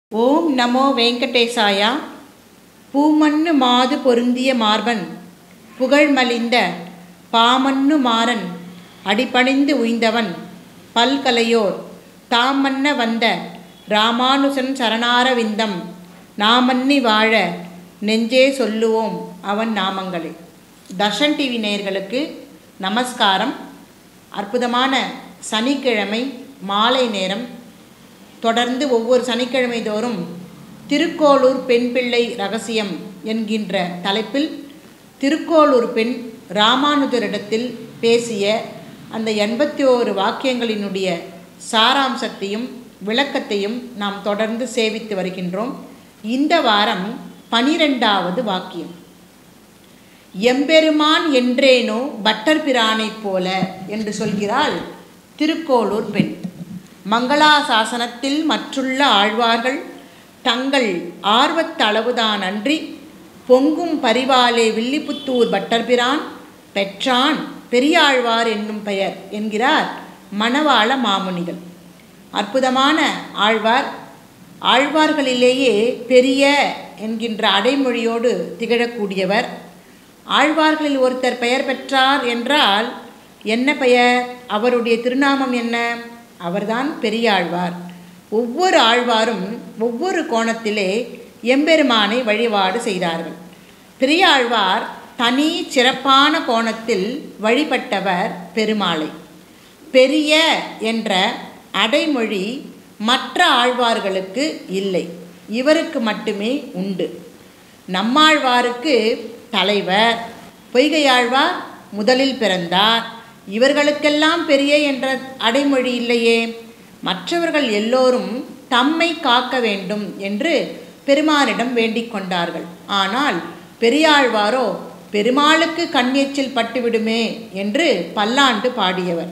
ஓம் நமோ வெங்கடேசாயா பூமன்னு மாது பொருந்திய மார்பன் புகழ்மலிந்த பாமன்னு மாறன் அடிபணிந்து உய்ந்தவன் பல்கலையோர் தாமன்ன வந்த ராமானுசன் சரணாரவிந்தம் நாமன்னி வாழ நெஞ்சே சொல்லுவோம் அவன் நாமங்களே தர்ஷன் டிவி நேயர்களுக்கு நமஸ்காரம் அற்புதமான சனிக்கிழமை மாலை நேரம் தொடர்ந்து ஒவ்வொரு சனிக்கிழமை தோறும் திருக்கோளூர் பெண் பிள்ளை ரகசியம் என்கின்ற தலைப்பில் திருக்கோளூர் பெண் ராமானுஜரிடத்தில் பேசிய அந்த எண்பத்தி ஓரு வாக்கியங்களினுடைய சாராம்சத்தையும் விளக்கத்தையும் நாம் தொடர்ந்து சேவித்து வருகின்றோம் இந்த வாரம் பனிரெண்டாவது வாக்கியம் எம்பெருமான் என்றேனோ பட்டர் பிரானைப் போல என்று சொல்கிறாள் திருக்கோளூர் பெண் மங்களாசாசனத்தில் மற்றுள்ள ஆழ்வார்கள் தங்கள் ஆர்வத்தளவுதான் அன்றி பொங்கும் பரிவாலே வில்லிபுத்தூர் பட்டர்பிரான் பெற்றான் பெரியாழ்வார் என்னும் பெயர் என்கிறார் மணவாள மாமுனிகள் அற்புதமான ஆழ்வார் ஆழ்வார்களிலேயே பெரிய என்கின்ற அடைமொழியோடு திகழக்கூடியவர் ஆழ்வார்களில் ஒருத்தர் பெயர் பெற்றார் என்றால் என்ன பெயர் அவருடைய திருநாமம் என்ன அவர்தான் பெரியாழ்வார் ஒவ்வொரு ஆழ்வாரும் ஒவ்வொரு கோணத்திலே எம்பெருமானை வழிபாடு செய்தார்கள் பெரியாழ்வார் தனி சிறப்பான கோணத்தில் வழிபட்டவர் பெருமாளை பெரிய என்ற அடைமொழி மற்ற ஆழ்வார்களுக்கு இல்லை இவருக்கு மட்டுமே உண்டு நம்மாழ்வாருக்கு தலைவர் பொய்கையாழ்வார் முதலில் பிறந்தார் இவர்களுக்கெல்லாம் பெரிய என்ற அடைமொழி இல்லையே மற்றவர்கள் எல்லோரும் தம்மை காக்க வேண்டும் என்று பெருமானிடம் வேண்டிக் கொண்டார்கள் ஆனால் பெரியாழ்வாரோ பெருமாளுக்கு கண்ணெச்சில் பட்டுவிடுமே என்று பல்லாண்டு பாடியவர்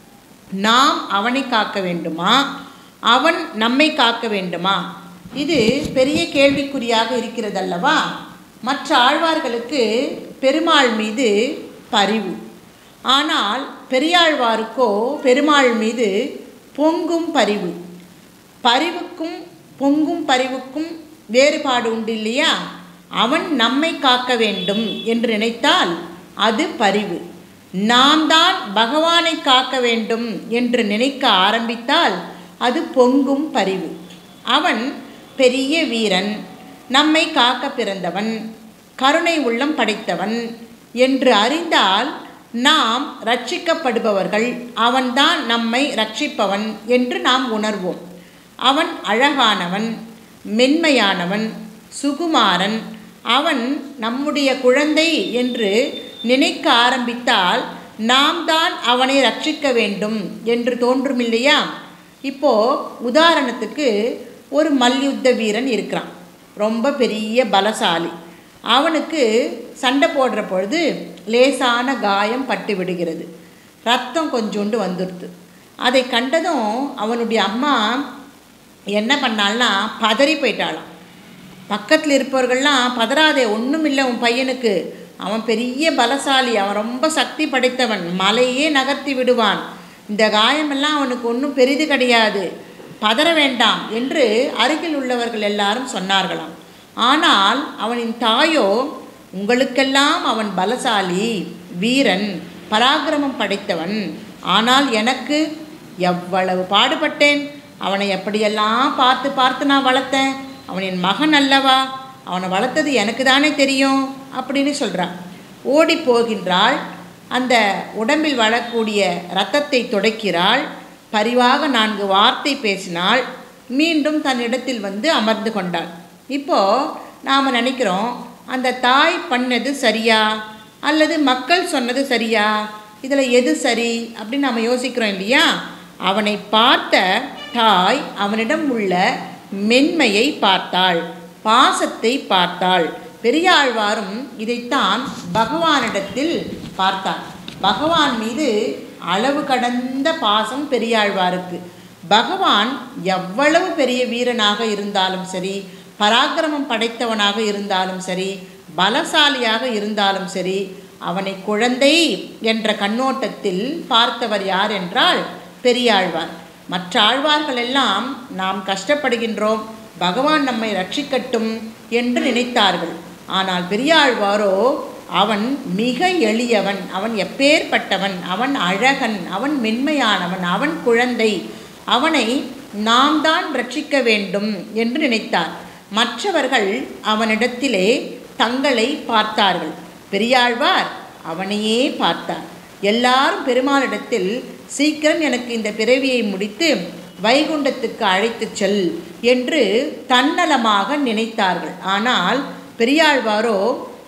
நாம் அவனை காக்க வேண்டுமா அவன் நம்மை காக்க வேண்டுமா இது பெரிய கேள்விக்குறியாக இருக்கிறதல்லவா மற்ற ஆழ்வார்களுக்கு பெருமாள் மீது பரிவு ஆனால் பெரியாழ்வாருக்கோ பெருமாள் மீது பொங்கும் பரிவு பரிவுக்கும் பொங்கும் பரிவுக்கும் வேறுபாடு உண்டு இல்லையா அவன் நம்மை காக்க வேண்டும் என்று நினைத்தால் அது பரிவு நாம் தான் பகவானை காக்க வேண்டும் என்று நினைக்க ஆரம்பித்தால் அது பொங்கும் பரிவு அவன் பெரிய வீரன் நம்மை காக்க பிறந்தவன் கருணை உள்ளம் படைத்தவன் என்று அறிந்தால் நாம் ரட்சிக்கப்படுபவர்கள் அவன்தான் நம்மை ரட்சிப்பவன் என்று நாம் உணர்வோம் அவன் அழகானவன் மென்மையானவன் சுகுமாரன் அவன் நம்முடைய குழந்தை என்று நினைக்க ஆரம்பித்தால் நாம் தான் அவனை ரட்சிக்க வேண்டும் என்று தோன்றும் இல்லையா இப்போ உதாரணத்துக்கு ஒரு மல்யுத்த வீரன் இருக்கிறான் ரொம்ப பெரிய பலசாலி அவனுக்கு சண்டை போடுற பொழுது லேசான காயம் பட்டு விடுகிறது ரத்தம் கொஞ்சோண்டு வந்துடுது அதை கண்டதும் அவனுடைய அம்மா என்ன பண்ணாள்னா பதறி போயிட்டாளாம் பக்கத்தில் இருப்பவர்கள்லாம் பதறாதே ஒன்றும் இல்லை உன் பையனுக்கு அவன் பெரிய பலசாலி அவன் ரொம்ப சக்தி படைத்தவன் மலையே நகர்த்தி விடுவான் இந்த காயமெல்லாம் அவனுக்கு ஒன்றும் பெரிது கிடையாது பதற வேண்டாம் என்று அருகில் உள்ளவர்கள் எல்லாரும் சொன்னார்களாம் ஆனால் அவனின் தாயோ உங்களுக்கெல்லாம் அவன் பலசாலி வீரன் பராக்கிரமம் படைத்தவன் ஆனால் எனக்கு எவ்வளவு பாடுபட்டேன் அவனை எப்படியெல்லாம் பார்த்து பார்த்து நான் வளர்த்தேன் அவன் என் மகன் அல்லவா அவனை வளர்த்தது எனக்கு தானே தெரியும் அப்படின்னு சொல்கிறான் ஓடி போகின்றாள் அந்த உடம்பில் வளரக்கூடிய இரத்தத்தை துடைக்கிறாள் பரிவாக நான்கு வார்த்தை பேசினாள் மீண்டும் தன்னிடத்தில் வந்து அமர்ந்து கொண்டாள் இப்போது நாம் நினைக்கிறோம் அந்த தாய் பண்ணது சரியா அல்லது மக்கள் சொன்னது சரியா இதில் எது சரி அப்படின்னு நம்ம யோசிக்கிறோம் இல்லையா அவனை பார்த்த தாய் அவனிடம் உள்ள மென்மையை பார்த்தாள் பாசத்தை பார்த்தாள் பெரியாழ்வாரும் இதைத்தான் பகவானிடத்தில் பார்த்தார் பகவான் மீது அளவு கடந்த பாசம் பெரியாழ்வாருக்கு பகவான் எவ்வளவு பெரிய வீரனாக இருந்தாலும் சரி பராக்கிரமம் படைத்தவனாக இருந்தாலும் சரி பலசாலியாக இருந்தாலும் சரி அவனை குழந்தை என்ற கண்ணோட்டத்தில் பார்த்தவர் யார் என்றால் பெரியாழ்வார் மற்ற ஆழ்வார்கள் எல்லாம் நாம் கஷ்டப்படுகின்றோம் பகவான் நம்மை ரட்சிக்கட்டும் என்று நினைத்தார்கள் ஆனால் பெரியாழ்வாரோ அவன் மிக எளியவன் அவன் எப்பேற்பட்டவன் அவன் அழகன் அவன் மென்மையானவன் அவன் குழந்தை அவனை நாம் தான் ரட்சிக்க வேண்டும் என்று நினைத்தார் மற்றவர்கள் அவனிடத்திலே தங்களை பார்த்தார்கள் பெரியாழ்வார் அவனையே பார்த்தார் எல்லாரும் பெருமாளிடத்தில் சீக்கிரம் எனக்கு இந்த பிறவியை முடித்து வைகுண்டத்துக்கு அழைத்துச் செல் என்று தன்னலமாக நினைத்தார்கள் ஆனால் பெரியாழ்வாரோ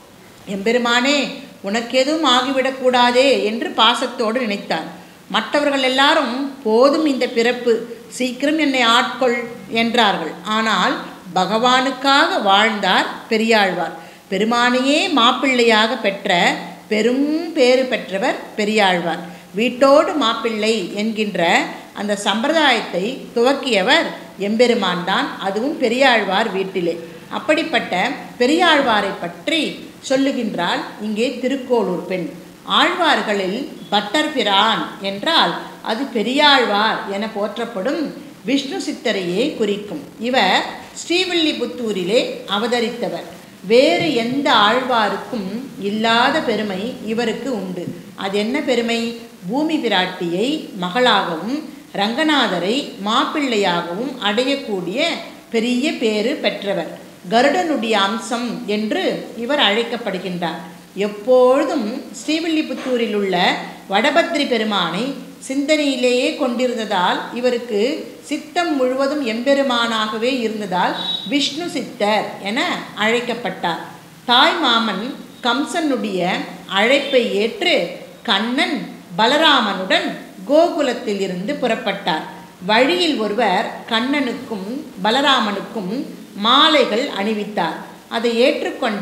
எம்பெருமானே உனக்கு எதுவும் ஆகிவிடக்கூடாதே என்று பாசத்தோடு நினைத்தார் மற்றவர்கள் எல்லாரும் போதும் இந்த பிறப்பு சீக்கிரம் என்னை ஆட்கொள் என்றார்கள் ஆனால் பகவானுக்காக வாழ்ந்தார் பெரியாழ்வார் பெருமானையே மாப்பிள்ளையாக பெற்ற பெரும் பேறு பெற்றவர் பெரியாழ்வார் வீட்டோடு மாப்பிள்ளை என்கின்ற அந்த சம்பிரதாயத்தை துவக்கியவர் எம்பெருமான் தான் அதுவும் பெரியாழ்வார் வீட்டிலே அப்படிப்பட்ட பெரியாழ்வாரை பற்றி சொல்லுகின்றால் இங்கே திருக்கோளூர் பெண் ஆழ்வார்களில் பட்டர் பிரான் என்றால் அது பெரியாழ்வார் என போற்றப்படும் விஷ்ணு சித்தரையே குறிக்கும் இவர் ஸ்ரீவில்லிபுத்தூரிலே அவதரித்தவர் வேறு எந்த ஆழ்வாருக்கும் இல்லாத பெருமை இவருக்கு உண்டு அது என்ன பெருமை பூமி பிராட்டியை மகளாகவும் ரங்கநாதரை மாப்பிள்ளையாகவும் அடையக்கூடிய பெரிய பேறு பெற்றவர் கருடனுடைய அம்சம் என்று இவர் அழைக்கப்படுகின்றார் எப்பொழுதும் ஸ்ரீவில்லிபுத்தூரில் உள்ள வடபத்ரி பெருமானை சிந்தனையிலேயே கொண்டிருந்ததால் இவருக்கு சித்தம் முழுவதும் எம்பெருமானாகவே இருந்ததால் விஷ்ணு சித்தர் என அழைக்கப்பட்டார் தாய் மாமன் கம்சனுடைய அழைப்பை ஏற்று கண்ணன் பலராமனுடன் கோகுலத்தில் இருந்து புறப்பட்டார் வழியில் ஒருவர் கண்ணனுக்கும் பலராமனுக்கும் மாலைகள் அணிவித்தார் அதை ஏற்றுக்கொண்ட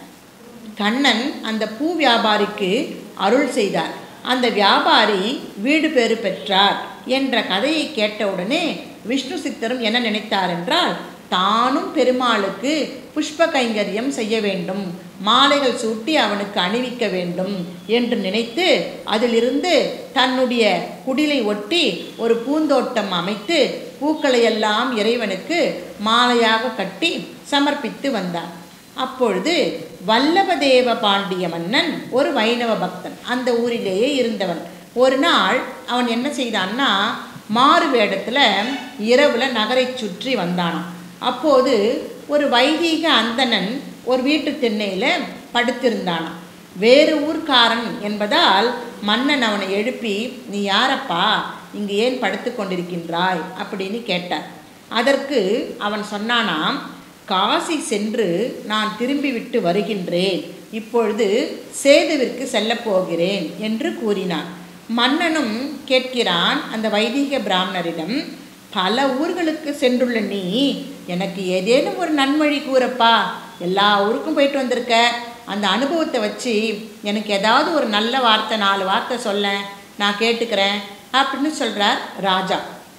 கண்ணன் அந்த பூ வியாபாரிக்கு அருள் செய்தார் அந்த வியாபாரி வீடு பேறு பெற்றார் என்ற கதையை கேட்டவுடனே விஷ்ணு சித்தரும் என்ன நினைத்தார் என்றால் தானும் பெருமாளுக்கு புஷ்ப கைங்கரியம் செய்ய வேண்டும் மாலைகள் சூட்டி அவனுக்கு அணிவிக்க வேண்டும் என்று நினைத்து அதிலிருந்து தன்னுடைய குடிலை ஒட்டி ஒரு பூந்தோட்டம் அமைத்து பூக்களையெல்லாம் இறைவனுக்கு மாலையாக கட்டி சமர்ப்பித்து வந்தார் அப்பொழுது வல்லபதேவ பாண்டிய மன்னன் ஒரு வைணவ பக்தன் அந்த ஊரிலேயே இருந்தவன் ஒரு நாள் அவன் என்ன செய்தான்னா மாறு வேடத்தில் இரவில் நகரை சுற்றி வந்தானாம் அப்போது ஒரு வைதீக அந்தணன் ஒரு வீட்டு திண்ணையில் படுத்திருந்தானாம் வேறு ஊர்க்காரன் என்பதால் மன்னன் அவனை எழுப்பி நீ யாரப்பா இங்கு ஏன் படுத்து கொண்டிருக்கின்றாய் அப்படின்னு கேட்டார் அதற்கு அவன் சொன்னானாம் காசி சென்று நான் திரும்பிவிட்டு வருகின்றேன் இப்பொழுது சேதுவிற்கு செல்லப் போகிறேன் என்று கூறினான் மன்னனும் கேட்கிறான் அந்த வைதிக பிராமணரிடம் பல ஊர்களுக்கு சென்றுள்ள நீ எனக்கு ஏதேனும் ஒரு நன்மொழி கூறப்பா எல்லா ஊருக்கும் போயிட்டு வந்திருக்க அந்த அனுபவத்தை வச்சு எனக்கு ஏதாவது ஒரு நல்ல வார்த்தை நாலு வார்த்தை சொல்ல நான் கேட்டுக்கிறேன் அப்படின்னு சொல்கிறார் ராஜா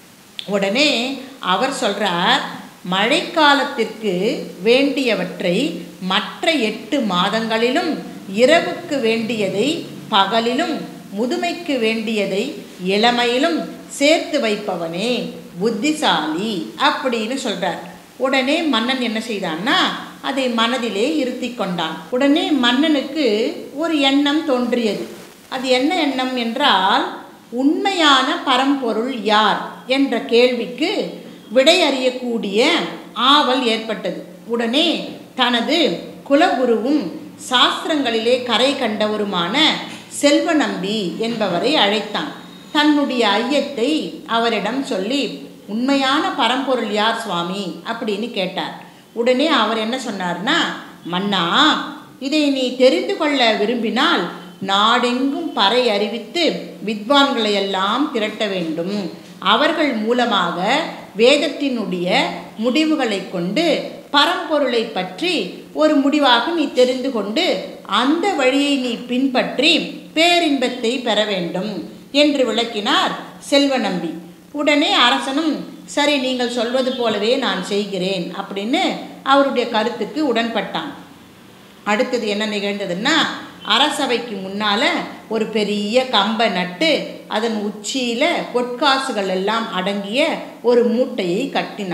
உடனே அவர் சொல்கிறார் மழைக்காலத்திற்கு வேண்டியவற்றை மற்ற எட்டு மாதங்களிலும் இரவுக்கு வேண்டியதை பகலிலும் முதுமைக்கு வேண்டியதை இளமையிலும் சேர்த்து வைப்பவனே புத்திசாலி அப்படின்னு சொல்றார் உடனே மன்னன் என்ன செய்தான்னா அதை மனதிலே இருத்தி கொண்டான் உடனே மன்னனுக்கு ஒரு எண்ணம் தோன்றியது அது என்ன எண்ணம் என்றால் உண்மையான பரம்பொருள் யார் என்ற கேள்விக்கு விடை அறியக்கூடிய ஆவல் ஏற்பட்டது உடனே தனது குலகுருவும் சாஸ்திரங்களிலே கரை கண்டவருமான செல்வநம்பி என்பவரை அழைத்தான் தன்னுடைய ஐயத்தை அவரிடம் சொல்லி உண்மையான பரம்பொருள் யார் சுவாமி அப்படின்னு கேட்டார் உடனே அவர் என்ன சொன்னார்னா மன்னா இதை நீ தெரிந்து கொள்ள விரும்பினால் நாடெங்கும் பறை அறிவித்து வித்வான்களை எல்லாம் திரட்ட வேண்டும் அவர்கள் மூலமாக வேதத்தினுடைய முடிவுகளை கொண்டு பரம்பொருளை பற்றி ஒரு முடிவாக நீ தெரிந்து கொண்டு அந்த வழியை நீ பின்பற்றி பேரின்பத்தை பெற வேண்டும் என்று விளக்கினார் செல்வநம்பி உடனே அரசனும் சரி நீங்கள் சொல்வது போலவே நான் செய்கிறேன் அப்படின்னு அவருடைய கருத்துக்கு உடன்பட்டான் அடுத்தது என்ன நிகழ்ந்ததுன்னா அரசவைக்கு முன்னால் ஒரு பெரிய கம்பை நட்டு அதன் உச்சியில் பொற்காசுகள் எல்லாம் அடங்கிய ஒரு மூட்டையை கட்டினான்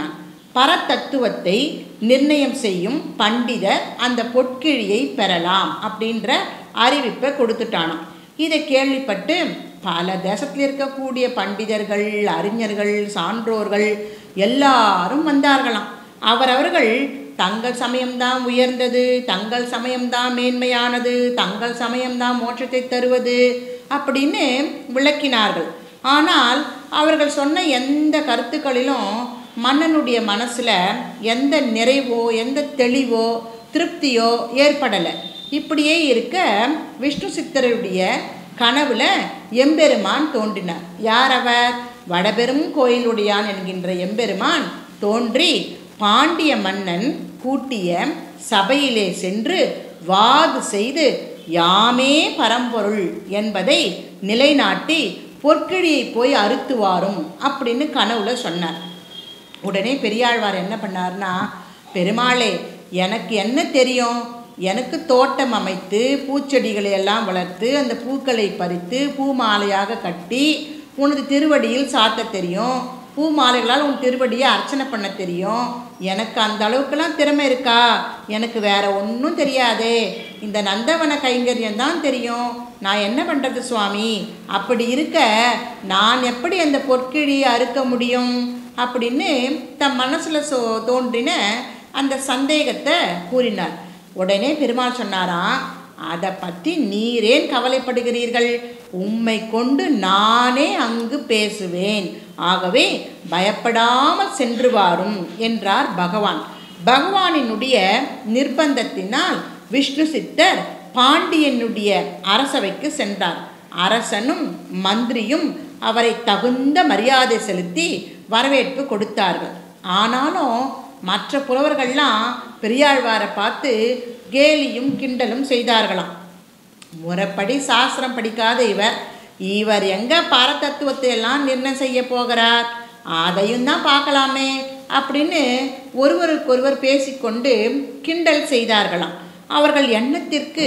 பரதத்துவத்தை நிர்ணயம் செய்யும் பண்டிதர் அந்த பொற்கிழியை பெறலாம் அப்படின்ற அறிவிப்பை கொடுத்துட்டானாம் இதை கேள்விப்பட்டு பல தேசத்தில் இருக்கக்கூடிய பண்டிதர்கள் அறிஞர்கள் சான்றோர்கள் எல்லாரும் வந்தார்களாம் அவரவர்கள் தங்கள் சமயம்தான் உயர்ந்தது தங்கள் சமயம்தான் மேன்மையானது தங்கள் சமயம்தான் மோட்சத்தை தருவது அப்படின்னு விளக்கினார்கள் ஆனால் அவர்கள் சொன்ன எந்த கருத்துக்களிலும் மன்னனுடைய மனசில் எந்த நிறைவோ எந்த தெளிவோ திருப்தியோ ஏற்படலை இப்படியே இருக்க விஷ்ணு சித்தருடைய கனவுல எம்பெருமான் தோன்றினார் யார் அவர் வடபெரும் கோயிலுடையான் என்கின்ற எம்பெருமான் தோன்றி பாண்டிய மன்னன் கூட்டிய சபையிலே சென்று வாது செய்து யாமே பரம்பொருள் என்பதை நிலைநாட்டி பொற்கிழியை போய் அறுத்து வாரும் அப்படின்னு கனவுல சொன்னார் உடனே பெரியாழ்வார் என்ன பண்ணார்னா பெருமாளே எனக்கு என்ன தெரியும் எனக்கு தோட்டம் அமைத்து பூச்செடிகளை எல்லாம் வளர்த்து அந்த பூக்களை பறித்து பூ மாலையாக கட்டி உனது திருவடியில் சாத்த தெரியும் பூ மாலைகளால் உன் திருவடியை அர்ச்சனை பண்ண தெரியும் எனக்கு அந்த அளவுக்குலாம் திறமை இருக்கா எனக்கு வேற ஒன்றும் தெரியாதே இந்த நந்தவன கைங்கரியம் தான் தெரியும் நான் என்ன பண்ணுறது சுவாமி அப்படி இருக்க நான் எப்படி அந்த பொற்கிழியை அறுக்க முடியும் அப்படின்னு தன் மனசில் சோ தோன்றின அந்த சந்தேகத்தை கூறினார் உடனே பெருமாள் சொன்னாராம் அதை பற்றி நீரேன் கவலைப்படுகிறீர்கள் உம்மை கொண்டு நானே அங்கு பேசுவேன் ஆகவே பயப்படாமல் சென்று வாரும் என்றார் பகவான் பகவானினுடைய நிர்பந்தத்தினால் விஷ்ணு சித்தர் பாண்டியனுடைய அரசவைக்கு சென்றார் அரசனும் மந்திரியும் அவரை தகுந்த மரியாதை செலுத்தி வரவேற்பு கொடுத்தார்கள் ஆனாலும் மற்ற புலவர்கள்லாம் பெரியாழ்வாரை பார்த்து கேலியும் கிண்டலும் செய்தார்களாம் முறைப்படி சாஸ்திரம் படிக்காத இவர் இவர் எங்க பரதத்துவத்தை எல்லாம் நிர்ணயம் செய்ய போகிறார் அதையும் தான் பார்க்கலாமே அப்படின்னு ஒருவருக்கொருவர் பேசிக்கொண்டு கிண்டல் செய்தார்களாம் அவர்கள் எண்ணத்திற்கு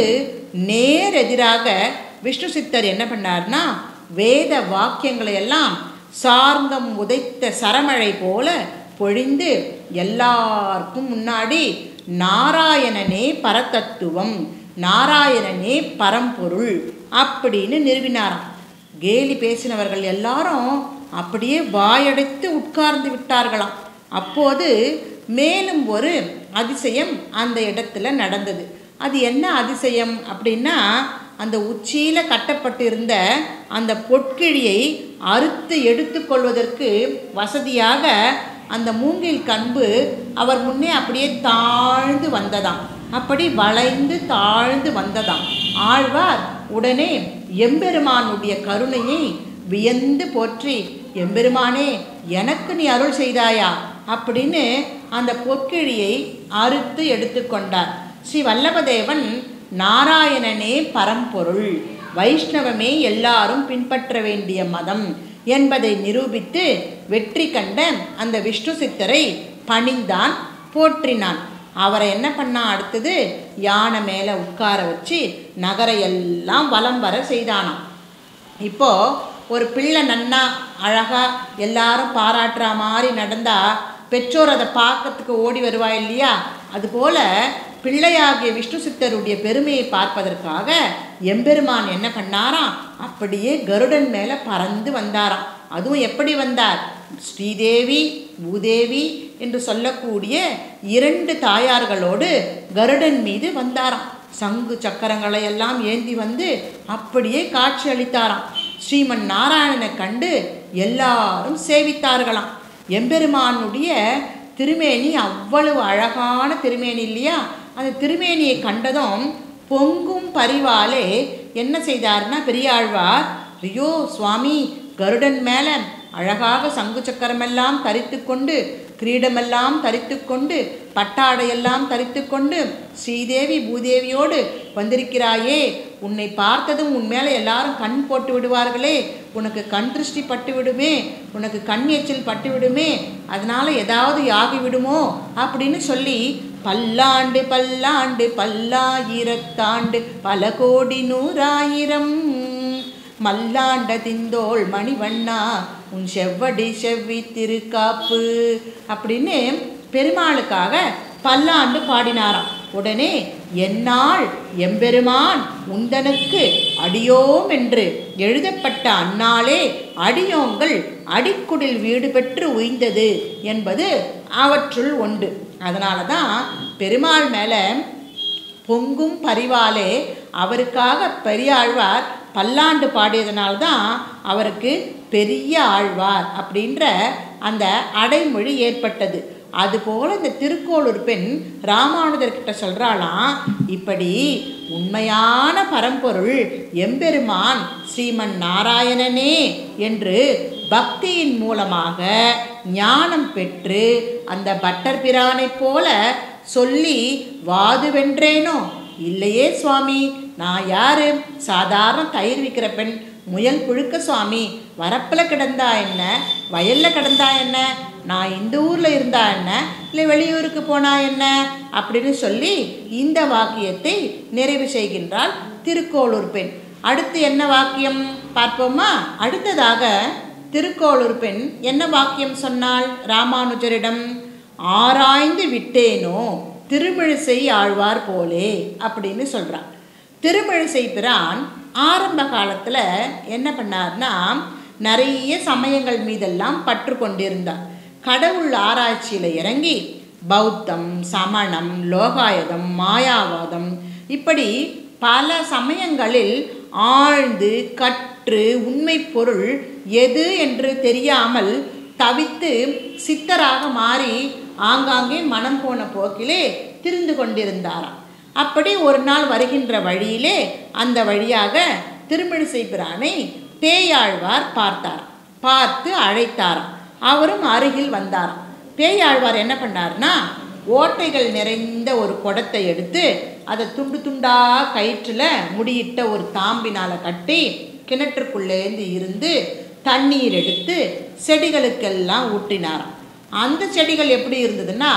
நேர் எதிராக விஷ்ணு சித்தர் என்ன பண்ணார்னா வேத வாக்கியங்களை எல்லாம் சார்ந்தம் உதைத்த சரமழை போல பொழிந்து எல்லாருக்கும் முன்னாடி நாராயணனே பரதத்துவம் நாராயணனே பரம்பொருள் அப்படின்னு நிறுவினாராம் கேலி பேசினவர்கள் எல்லாரும் அப்படியே வாயடைத்து உட்கார்ந்து விட்டார்களாம் அப்போது மேலும் ஒரு அதிசயம் அந்த இடத்துல நடந்தது அது என்ன அதிசயம் அப்படின்னா அந்த உச்சியில் கட்டப்பட்டிருந்த அந்த பொற்கிழியை அறுத்து எடுத்துக்கொள்வதற்கு வசதியாக அந்த மூங்கில் கண்பு அவர் முன்னே அப்படியே தாழ்ந்து வந்ததாம் அப்படி வளைந்து தாழ்ந்து வந்ததாம் ஆழ்வார் உடனே எம்பெருமானுடைய கருணையை வியந்து போற்றி எம்பெருமானே எனக்கு நீ அருள் செய்தாயா அப்படின்னு அந்த பொற்கிழியை அறுத்து எடுத்துக்கொண்டார் ஸ்ரீ வல்லபதேவன் நாராயணனே பரம்பொருள் வைஷ்ணவமே எல்லாரும் பின்பற்ற வேண்டிய மதம் என்பதை நிரூபித்து வெற்றி கண்ட அந்த விஷ்ணு சித்தரை பணிந்தான் போற்றினான் அவரை என்ன பண்ணா அடுத்தது யானை மேலே உட்கார வச்சு நகரை எல்லாம் வலம் வர செய்தானாம் இப்போ ஒரு பிள்ளை நன்னா அழகா எல்லாரும் பாராட்டுற மாதிரி நடந்தா பெற்றோர் அதை பார்க்கறதுக்கு ஓடி வருவா இல்லையா அதுபோல பிள்ளையாகிய விஷ்ணு சித்தருடைய பெருமையை பார்ப்பதற்காக எம்பெருமான் என்ன பண்ணாராம் அப்படியே கருடன் மேலே பறந்து வந்தாராம் அதுவும் எப்படி வந்தார் ஸ்ரீதேவி பூதேவி என்று சொல்லக்கூடிய இரண்டு தாயார்களோடு கருடன் மீது வந்தாராம் சங்கு சக்கரங்களை எல்லாம் ஏந்தி வந்து அப்படியே காட்சி அளித்தாராம் ஸ்ரீமன் நாராயணனை கண்டு எல்லாரும் சேவித்தார்களாம் எம்பெருமானுடைய திருமேனி அவ்வளவு அழகான திருமேனி இல்லையா அந்த திருமேனியை கண்டதும் பொங்கும் பரிவாலே என்ன செய்தார்னா பெரியாழ்வார் ஐயோ சுவாமி கருடன் மேலே அழகாக சங்கு சக்கரமெல்லாம் தரித்து கொண்டு கிரீடமெல்லாம் தரித்து கொண்டு பட்டாடையெல்லாம் தரித்து கொண்டு ஸ்ரீதேவி பூதேவியோடு வந்திருக்கிறாயே உன்னை பார்த்ததும் உன் மேலே எல்லாரும் கண் போட்டு விடுவார்களே உனக்கு கண் திருஷ்டி பட்டு விடுமே உனக்கு கண் எச்சில் பட்டு விடுமே அதனால ஏதாவது ஆகி விடுமோ அப்படின்னு சொல்லி பல்லாண்டு பல்லாண்டு பல்லாயிரத்தாண்டு பல கோடி நூறாயிரம் மல்லாண்ட திந்தோள் மணிவண்ணா உன் செவ்வடி செவ்வி திருக்காப்பு அப்படின்னு பெருமாளுக்காக பல்லாண்டு பாடினாராம் உடனே என்னால் எம்பெருமான் உந்தனுக்கு அடியோம் என்று எழுதப்பட்ட அந்நாளே அடியோங்கள் அடிக்குடில் வீடு பெற்று உய்ந்தது என்பது அவற்றுள் ஒன்று அதனால தான் பெருமாள் மேலே பொங்கும் பரிவாலே அவருக்காக பெரியாழ்வார் பல்லாண்டு பாடியதனால்தான் அவருக்கு பெரிய ஆழ்வார் அப்படின்ற அந்த அடைமொழி ஏற்பட்டது அதுபோல் இந்த திருக்கோளூர் பெண் ராமானுஜர்கிட்ட சொல்கிறாளாம் இப்படி உண்மையான பரம்பொருள் எம்பெருமான் ஸ்ரீமன் நாராயணனே என்று பக்தியின் மூலமாக ஞானம் பெற்று அந்த பட்டர் பிரானைப் போல சொல்லி வாது வென்றேனோ இல்லையே சுவாமி நான் யாரு சாதாரண தயிர் விற்கிற பெண் முயல் புழுக்க சுவாமி வரப்பில் கிடந்தா என்ன வயலில் கிடந்தா என்ன நான் இந்த ஊரில் இருந்தா என்ன இல்லை வெளியூருக்கு போனா என்ன அப்படின்னு சொல்லி இந்த வாக்கியத்தை நிறைவு செய்கின்றாள் திருக்கோளூர் பெண் அடுத்து என்ன வாக்கியம் பார்ப்போமா அடுத்ததாக திருக்கோளூர் பெண் என்ன வாக்கியம் சொன்னாள் ராமானுஜரிடம் ஆராய்ந்து விட்டேனோ திருமிழிசை ஆழ்வார் போலே அப்படின்னு சொல்கிறான் திருமிழிசை பிரான் ஆரம்ப காலத்தில் என்ன பண்ணார்னா நிறைய சமயங்கள் மீதெல்லாம் பற்று கொண்டிருந்தார் கடவுள் ஆராய்ச்சியில் இறங்கி பௌத்தம் சமணம் லோகாயதம் மாயாவாதம் இப்படி பல சமயங்களில் ஆழ்ந்து கற்று உண்மை பொருள் எது என்று தெரியாமல் தவித்து சித்தராக மாறி ஆங்காங்கே மனம் போன போக்கிலே திரிந்து கொண்டிருந்தாராம் அப்படி ஒரு நாள் வருகின்ற வழியிலே அந்த வழியாக திருமிழிசை பிரானை பேயாழ்வார் பார்த்தார் பார்த்து அழைத்தாராம் அவரும் அருகில் வந்தாராம் பேயாழ்வார் என்ன பண்ணார்னா ஓட்டைகள் நிறைந்த ஒரு குடத்தை எடுத்து அதை துண்டு துண்டா கயிற்றில் முடியிட்ட ஒரு தாம்பினால் கட்டி கிணற்றுக்குள்ளேருந்து இருந்து தண்ணீர் எடுத்து செடிகளுக்கெல்லாம் ஊற்றினாராம் அந்த செடிகள் எப்படி இருந்ததுன்னா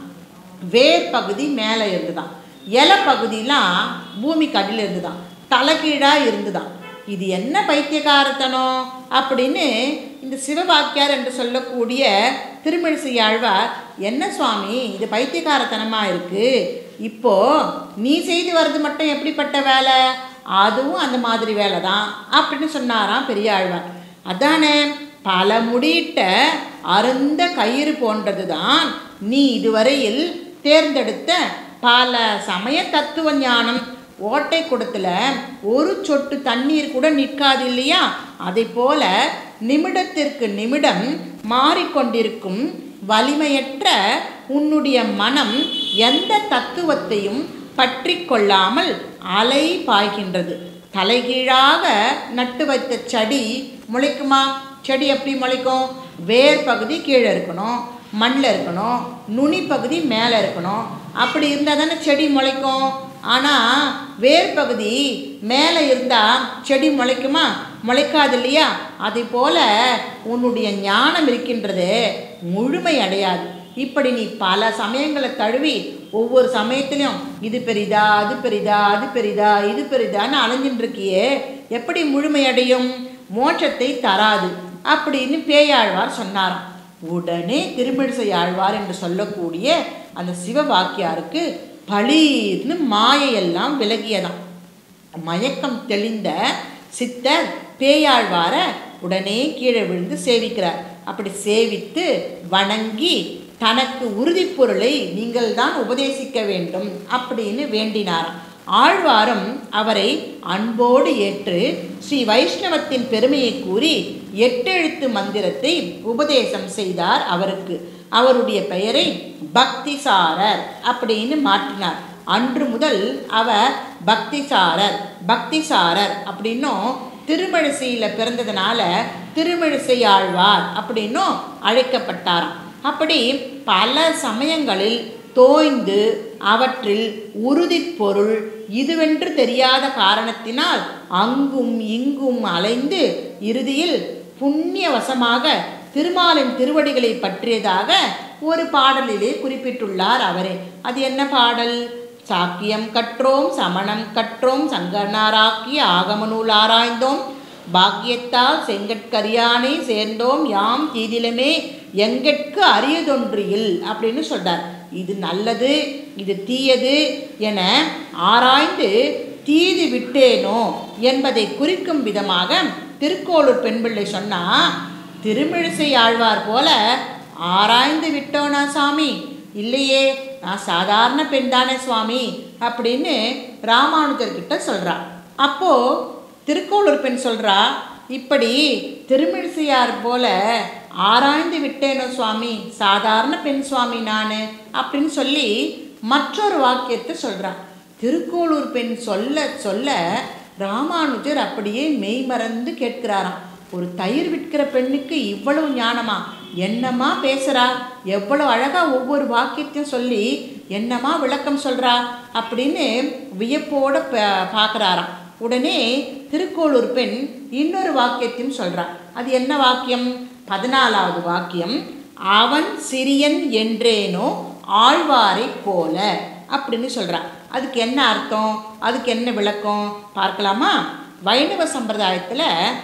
வேர் பகுதி மேலே இருந்துதான் இலை பகுதியெலாம் பூமிக்கு அடியில் இருந்துதான் தலைகீழாக இருந்துதான் இது என்ன பைத்தியகாரத்தனம் அப்படின்னு இந்த சிவவாக்கியார் என்று சொல்லக்கூடிய திருமிழிசை ஆழ்வார் என்ன சுவாமி இது பைத்தியகாரத்தனமாக இருக்குது இப்போ நீ செய்து வர்றது மட்டும் எப்படிப்பட்ட வேலை அதுவும் அந்த மாதிரி வேலை தான் அப்படின்னு சொன்னாராம் பெரிய ஆழ்வார் அதானே பல முடியிட்ட அருந்த கயிறு போன்றது தான் நீ இதுவரையில் தேர்ந்தெடுத்த பல சமய தத்துவ ஞானம் ஓட்டை குடத்தில் ஒரு சொட்டு தண்ணீர் கூட நிற்காது இல்லையா அதை போல நிமிடத்திற்கு நிமிடம் மாறிக்கொண்டிருக்கும் வலிமையற்ற உன்னுடைய மனம் எந்த தத்துவத்தையும் பற்றி கொள்ளாமல் அலை பாய்கின்றது தலைகீழாக நட்டு வைத்த செடி முளைக்குமா செடி எப்படி முளைக்கும் வேர் பகுதி கீழே இருக்கணும் மண்ணில் இருக்கணும் நுனி பகுதி மேலே இருக்கணும் அப்படி இருந்தால் தானே செடி முளைக்கும் ஆனால் வேர் பகுதி மேலே இருந்தால் செடி முளைக்குமா முளைக்காது இல்லையா அதே போல் உன்னுடைய ஞானம் இருக்கின்றது முழுமை அடையாது இப்படி நீ பல சமயங்களை தழுவி ஒவ்வொரு சமயத்திலையும் இது பெரிதா அது பெரிதா அது பெரிதா இது பெரிதான்னு அலைஞ்சின்னு இருக்கியே எப்படி முழுமையடையும் மோட்சத்தை தராது அப்படின்னு பேயாழ்வார் சொன்னாராம் உடனே திருமிழிசை ஆழ்வார் என்று சொல்லக்கூடிய அந்த சிவவாக்கியாருக்கு பளீர்னு மாயையெல்லாம் விலகியதாம் மயக்கம் தெளிந்த சித்தர் பேயாழ்வார உடனே கீழே விழுந்து சேவிக்கிறார் அப்படி சேவித்து வணங்கி தனக்கு உறுதிப்பொருளை நீங்கள் தான் உபதேசிக்க வேண்டும் அப்படின்னு வேண்டினாராம் ஆழ்வாரும் அவரை அன்போடு ஏற்று ஸ்ரீ வைஷ்ணவத்தின் பெருமையை கூறி எட்டெழுத்து மந்திரத்தை உபதேசம் செய்தார் அவருக்கு அவருடைய பெயரை பக்திசாரர் அப்படின்னு மாற்றினார் அன்று முதல் அவர் பக்திசாரர் பக்திசாரர் அப்படின்னும் திருமழிசையில் பிறந்ததுனால திருமழிசை ஆழ்வார் அப்படின்னும் அழைக்கப்பட்டாராம் அப்படி பல சமயங்களில் தோய்ந்து அவற்றில் உறுதிப் பொருள் இதுவென்று தெரியாத காரணத்தினால் அங்கும் இங்கும் அலைந்து இறுதியில் புண்ணியவசமாக திருமாலின் திருவடிகளை பற்றியதாக ஒரு பாடலிலே குறிப்பிட்டுள்ளார் அவரே அது என்ன பாடல் சாக்கியம் கற்றோம் சமணம் கற்றோம் சங்கனாராக்கிய ஆகம நூல் ஆராய்ந்தோம் பாக்கியத்தால் செங்கட்கரியானை சேர்ந்தோம் யாம் தீதிலமே எங்கட்கு அரியதொன்றியில் அப்படின்னு சொல்றார் இது நல்லது இது தீயது என ஆராய்ந்து தீது விட்டேனோ என்பதை குறிக்கும் விதமாக திருக்கோளூர் பெண்பிள்ளை சொன்னா திருமிழிசை ஆழ்வார் போல ஆராய்ந்து விட்டோனா சாமி இல்லையே நான் சாதாரண பெண் தானே சுவாமி அப்படின்னு ராமானுஜர்கிட்ட சொல்றா அப்போ திருக்கோளூர் பெண் சொல்றா இப்படி திருமிழிசையார் போல ஆராய்ந்து விட்டேனோ சுவாமி சாதாரண பெண் சுவாமி நான் அப்படின்னு சொல்லி மற்றொரு வாக்கியத்தை சொல்றா திருக்கோளூர் பெண் சொல்ல சொல்ல ராமானுஜர் அப்படியே மெய்மறந்து கேட்கிறாராம் ஒரு தயிர் விற்கிற பெண்ணுக்கு இவ்வளவு ஞானமா என்னமா பேசுறா எவ்வளவு அழகா ஒவ்வொரு வாக்கியத்தையும் சொல்லி என்னமா விளக்கம் சொல்றா அப்படின்னு வியப்போட ப- பார்க்கறாராம் உடனே திருக்கோளூர் பெண் இன்னொரு வாக்கியத்தையும் சொல்றா அது என்ன வாக்கியம் பதினாலாவது வாக்கியம் அவன் சிறியன் என்றேனோ ஆழ்வாரைப் போல அப்படின்னு சொல்றா அதுக்கு என்ன அர்த்தம் அதுக்கு என்ன விளக்கம் பார்க்கலாமா வைணவ சம்பிரதாயத்துல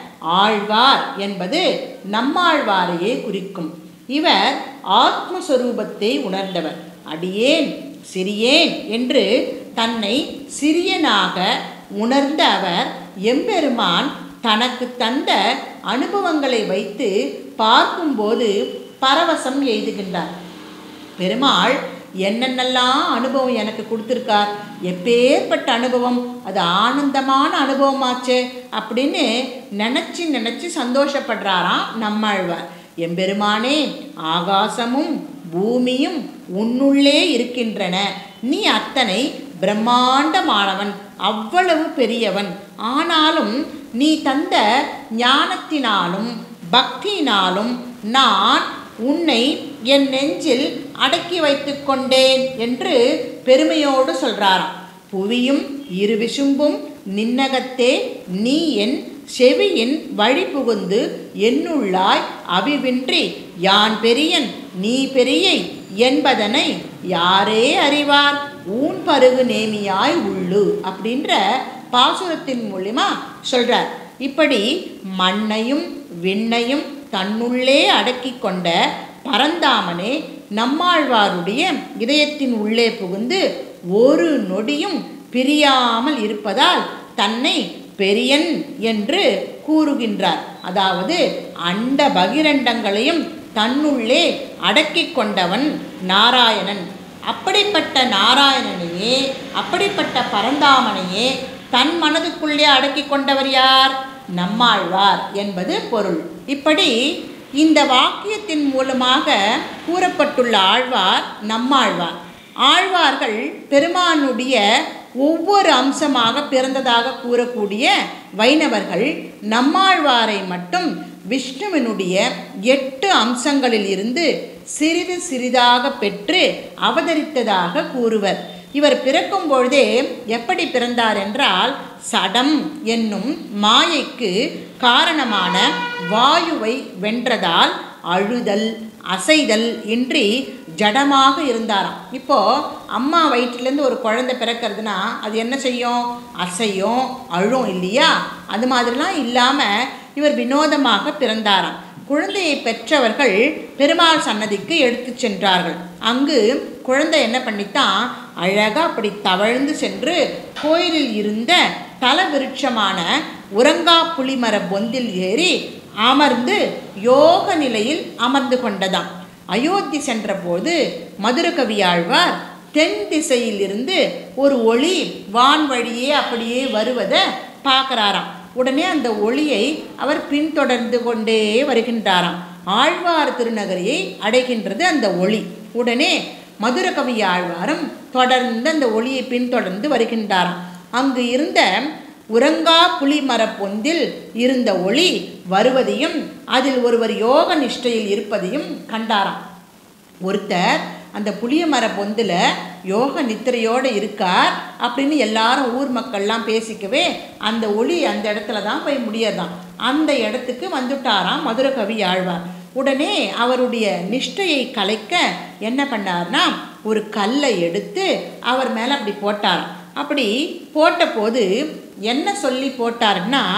ஆழ்வார் என்பது நம்மாழ்வாரையே குறிக்கும் இவர் ஆத்மஸ்வரூபத்தை உணர்ந்தவர் அடியேன் சிறியேன் என்று தன்னை சிறியனாக உணர்ந்த அவர் எம்பெருமான் தனக்கு தந்த அனுபவங்களை வைத்து பார்க்கும்போது பரவசம் எய்துகின்றார் பெருமாள் என்னென்னலாம் அனுபவம் எனக்கு கொடுத்துருக்கார் எப்பேற்பட்ட அனுபவம் அது ஆனந்தமான அனுபவமாச்சே அப்படின்னு நினச்சி நினச்சி சந்தோஷப்படுறாராம் நம்மாழ்வார் எம்பெருமானே ஆகாசமும் பூமியும் உன்னுள்ளே இருக்கின்றன நீ அத்தனை பிரம்மாண்டமானவன் அவ்வளவு பெரியவன் ஆனாலும் நீ தந்த ஞானத்தினாலும் பக்தியினாலும் நான் உன்னை என் நெஞ்சில் அடக்கி வைத்துக் கொண்டேன் என்று பெருமையோடு சொல்றாராம் புவியும் இரு விசும்பும் நின்னகத்தே நீ என் செவியின் வழி புகுந்து என்னுள்ளாய் அவிவின்றி யான் பெரியன் நீ பெரியை என்பதனை யாரே அறிவார் ஊன் பருகு நேமியாய் உள்ளு அப்படின்ற பாசுரத்தின் மூலியமா சொல்றார் இப்படி மண்ணையும் விண்ணையும் தன்னுள்ளே அடக்கி கொண்ட பரந்தாமனே நம்மாழ்வாருடைய இதயத்தின் உள்ளே புகுந்து ஒரு நொடியும் பிரியாமல் இருப்பதால் தன்னை பெரியன் என்று கூறுகின்றார் அதாவது அண்ட பகிரண்டங்களையும் தன்னுள்ளே அடக்கிக் கொண்டவன் நாராயணன் அப்படிப்பட்ட நாராயணனையே அப்படிப்பட்ட பரந்தாமனையே தன் மனதுக்குள்ளே அடக்கிக் கொண்டவர் யார் நம்மாழ்வார் என்பது பொருள் இப்படி இந்த வாக்கியத்தின் மூலமாக கூறப்பட்டுள்ள ஆழ்வார் நம்மாழ்வார் ஆழ்வார்கள் பெருமானுடைய ஒவ்வொரு அம்சமாக பிறந்ததாக கூறக்கூடிய வைணவர்கள் நம்மாழ்வாரை மட்டும் விஷ்ணுவினுடைய எட்டு அம்சங்களில் இருந்து சிறிது சிறிதாக பெற்று அவதரித்ததாக கூறுவர் இவர் பிறக்கும் பொழுதே எப்படி பிறந்தார் என்றால் சடம் என்னும் மாயைக்கு காரணமான வாயுவை வென்றதால் அழுதல் அசைதல் இன்றி ஜடமாக இருந்தாராம் இப்போ அம்மா வயிற்றிலேருந்து ஒரு குழந்தை பிறக்கிறதுனா அது என்ன செய்யும் அசையும் அழும் இல்லையா அது மாதிரிலாம் இல்லாமல் இவர் வினோதமாக பிறந்தாராம் குழந்தையை பெற்றவர்கள் பெருமாள் சன்னதிக்கு எடுத்துச் சென்றார்கள் அங்கு குழந்தை என்ன பண்ணித்தான் அழகாக அப்படி தவழ்ந்து சென்று கோயிலில் இருந்த தல விருட்சமான உறங்கா புலிமர பொந்தில் ஏறி அமர்ந்து யோக நிலையில் அமர்ந்து கொண்டதாம் அயோத்தி சென்றபோது மதுரகவியாழ்வார் தென் திசையிலிருந்து ஒரு ஒளி வான் வழியே அப்படியே வருவதை பார்க்கறாராம் உடனே அந்த ஒளியை அவர் பின்தொடர்ந்து கொண்டே வருகின்றாராம் ஆழ்வார் திருநகரியை அடைகின்றது அந்த ஒளி உடனே மதுரகவி ஆழ்வாரும் தொடர்ந்து அந்த ஒளியை பின்தொடர்ந்து வருகின்றாராம் அங்கு இருந்த உறங்கா புலிமர பொந்தில் இருந்த ஒளி வருவதையும் அதில் ஒருவர் யோக நிஷ்டையில் இருப்பதையும் கண்டாராம் ஒருத்தர் அந்த புளிய மர பொந்தில் யோக நித்திரையோடு இருக்கார் அப்படின்னு எல்லாரும் ஊர் மக்கள்லாம் பேசிக்கவே அந்த ஒளி அந்த இடத்துல தான் போய் முடியறதாம் அந்த இடத்துக்கு வந்துட்டாராம் மதுரகவி ஆழ்வார் உடனே அவருடைய நிஷ்டையை கலைக்க என்ன பண்ணார்னா ஒரு கல்லை எடுத்து அவர் மேலே அப்படி போட்டாராம் அப்படி போட்டபோது என்ன சொல்லி போட்டாருன்னா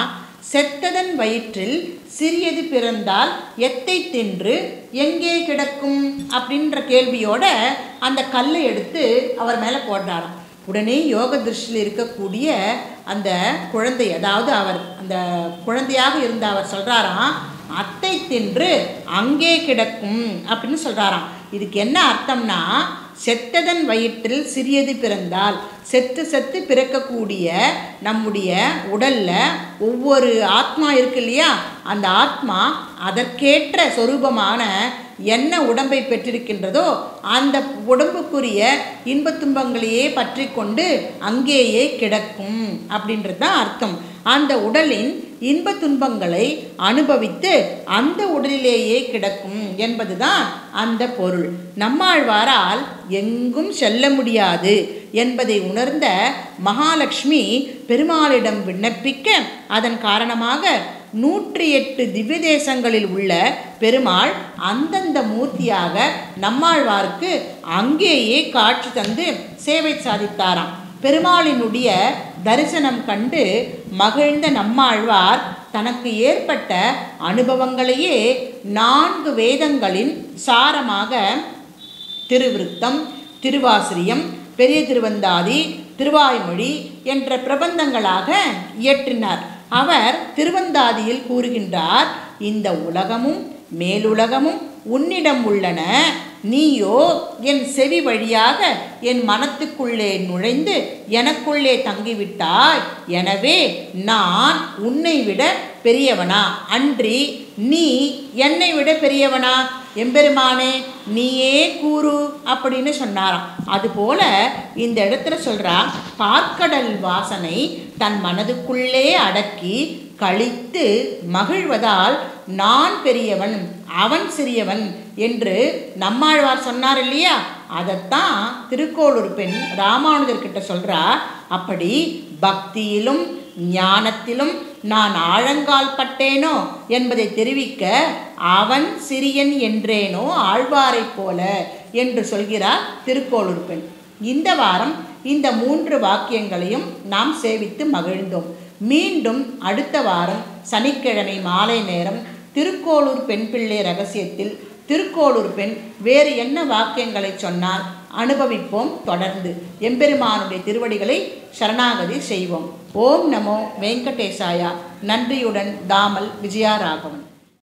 செத்ததன் வயிற்றில் சிறியது பிறந்தால் எத்தை தின்று எங்கே கிடக்கும் அப்படின்ற கேள்வியோட அந்த கல்லை எடுத்து அவர் மேலே போடுறாராம் உடனே யோக திருஷ்டியில் இருக்கக்கூடிய அந்த குழந்தை அதாவது அவர் அந்த குழந்தையாக இருந்த அவர் சொல்கிறாராம் அத்தை தின்று அங்கே கிடக்கும் அப்படின்னு சொல்கிறாராம் இதுக்கு என்ன அர்த்தம்னா செத்ததன் வயிற்றில் சிறியது பிறந்தால் செத்து செத்து பிறக்கக்கூடிய நம்முடைய உடல்ல ஒவ்வொரு ஆத்மா இருக்கு இல்லையா அந்த ஆத்மா அதற்கேற்ற சொரூபமான என்ன உடம்பை பெற்றிருக்கின்றதோ அந்த உடம்புக்குரிய இன்பத் துன்பங்களையே பற்றி கொண்டு அங்கேயே கிடக்கும் அப்படின்றது தான் அர்த்தம் அந்த உடலின் இன்ப துன்பங்களை அனுபவித்து அந்த உடலிலேயே கிடக்கும் என்பதுதான் அந்த பொருள் நம்மாழ்வாரால் எங்கும் செல்ல முடியாது என்பதை உணர்ந்த மகாலட்சுமி பெருமாளிடம் விண்ணப்பிக்க அதன் காரணமாக நூற்றி எட்டு திவ்ய தேசங்களில் உள்ள பெருமாள் அந்தந்த மூர்த்தியாக நம்மாழ்வாருக்கு அங்கேயே காட்சி தந்து சேவை சாதித்தாராம் பெருமாளினுடைய தரிசனம் கண்டு மகிழ்ந்த நம்மாழ்வார் தனக்கு ஏற்பட்ட அனுபவங்களையே நான்கு வேதங்களின் சாரமாக திருவிருத்தம் திருவாசிரியம் பெரிய திருவந்தாதி திருவாய்மொழி என்ற பிரபந்தங்களாக இயற்றினார் அவர் திருவந்தாதியில் கூறுகின்றார் இந்த உலகமும் மேலுலகமும் உன்னிடம் உள்ளன நீயோ என் செவி வழியாக என் மனத்துக்குள்ளே நுழைந்து எனக்குள்ளே தங்கிவிட்டாய் எனவே நான் உன்னை விட பெரியவனா அன்றி நீ என்னை விட பெரியவனா எம்பெருமானே நீயே கூறு அப்படின்னு சொன்னாராம் அதுபோல இந்த இடத்துல சொல்றா பார்க்கடல் வாசனை தன் மனதுக்குள்ளே அடக்கி கழித்து மகிழ்வதால் நான் பெரியவன் அவன் சிறியவன் என்று நம்மாழ்வார் சொன்னார் இல்லையா அதைத்தான் திருக்கோளூர் பெண் ராமானுஜர்கிட்ட சொல்றா அப்படி பக்தியிலும் ஞானத்திலும் நான் ஆழங்கால் பட்டேனோ என்பதை தெரிவிக்க அவன் சிறியன் என்றேனோ ஆழ்வாரைப் போல என்று சொல்கிறார் திருக்கோளூர் பெண் இந்த வாரம் இந்த மூன்று வாக்கியங்களையும் நாம் சேவித்து மகிழ்ந்தோம் மீண்டும் அடுத்த வாரம் சனிக்கிழமை மாலை நேரம் திருக்கோளூர் பெண் பிள்ளை ரகசியத்தில் திருக்கோளூர் பெண் வேறு என்ன வாக்கியங்களை சொன்னார் அனுபவிப்போம் தொடர்ந்து எம்பெருமானுடைய திருவடிகளை சரணாகதி செய்வோம் ஓம் நமோ வெங்கடேசாயா நன்றியுடன் தாமல் விஜயாராகவன்